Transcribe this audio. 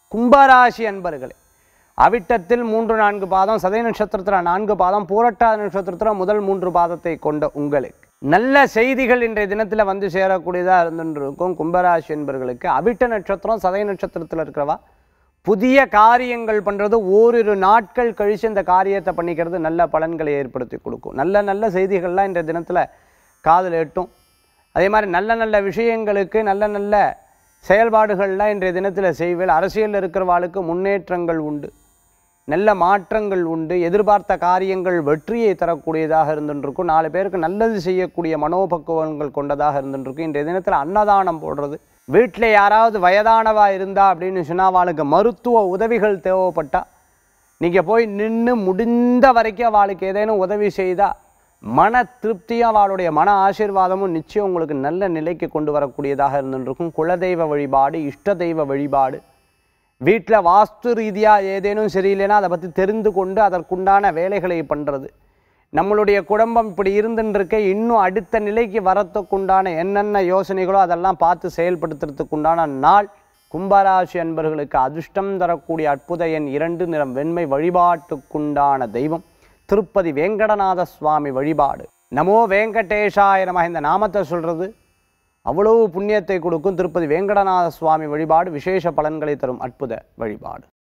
கும்பராசி அன்பர்களே அவிட்டத்தில் மூன்று நான்கு பாதம் சதய நட்சத்திரத்தில் நான்கு பாதம் பூரட்டாதி நட்சத்திரத்தில் முதல் மூன்று பாதத்தை கொண்ட உங்களுக்கு நல்ல செய்திகள் இன்றைய தினத்தில் வந்து சேரக்கூடியதாக இருந்துருக்கும் கும்பராசி என்பர்களுக்கு அவிட்ட நட்சத்திரம் சதய நட்சத்திரத்தில் இருக்கிறவா புதிய காரியங்கள் பண்ணுறது ஓரிரு நாட்கள் கழித்து இந்த காரியத்தை பண்ணிக்கிறது நல்ல பலன்களை ஏற்படுத்தி கொடுக்கும் நல்ல நல்ல செய்திகள்லாம் இன்றைய தினத்தில் காதில் எட்டும் அதே மாதிரி நல்ல நல்ல விஷயங்களுக்கு நல்ல நல்ல செயல்பாடுகள்லாம் இன்றைய தினத்தில் செய்வேல் அரசியலில் இருக்கிறவாளுக்கு முன்னேற்றங்கள் உண்டு நல்ல மாற்றங்கள் உண்டு எதிர்பார்த்த காரியங்கள் வெற்றியை தரக்கூடியதாக இருந்துருக்கும் நாலு பேருக்கு நல்லது செய்யக்கூடிய மனோபக்குவங்கள் கொண்டதாக இருந்துருக்கும் இன்றைய தினத்தில் அன்னதானம் போடுறது வீட்டில் யாராவது வயதானவா இருந்தா அப்படின்னு சொன்னால் அவளுக்கு மருத்துவ உதவிகள் தேவைப்பட்டா நீங்கள் போய் நின்று முடிந்த வரைக்கும் அவளுக்கு ஏதேனும் உதவி செய்தால் மன திருப்தியும் அவளுடைய மன ஆசீர்வாதமும் நிச்சயம் உங்களுக்கு நல்ல நிலைக்கு கொண்டு வரக்கூடியதாக இருந்துருக்கும் குலதெய்வ வழிபாடு இஷ்ட தெய்வ வழிபாடு வீட்டில் வாஸ்து ரீதியாக ஏதேனும் சரியில்லைன்னா அதை பற்றி தெரிந்து கொண்டு அதற்குண்டான வேலைகளை பண்ணுறது நம்மளுடைய குடும்பம் இப்படி இருந்துருக்க இன்னும் அடுத்த நிலைக்கு வரத்துக்குண்டான என்னென்ன யோசனைகளோ அதெல்லாம் பார்த்து செயல்படுத்துறதுக்குண்டான நாள் கும்பராசி அன்பர்களுக்கு அதிர்ஷ்டம் தரக்கூடிய அற்புத எண் இரண்டு நிறம் வெண்மை வழிபாட்டுக்குண்டான தெய்வம் திருப்பதி வேங்கடநாத சுவாமி வழிபாடு நமோ வெங்கடேஷாய நம இந்த நாமத்தை சொல்கிறது அவ்வளவு புண்ணியத்தை கொடுக்கும் திருப்பதி வேங்கடநாத சுவாமி வழிபாடு விசேஷ பலன்களை தரும் அற்புத வழிபாடு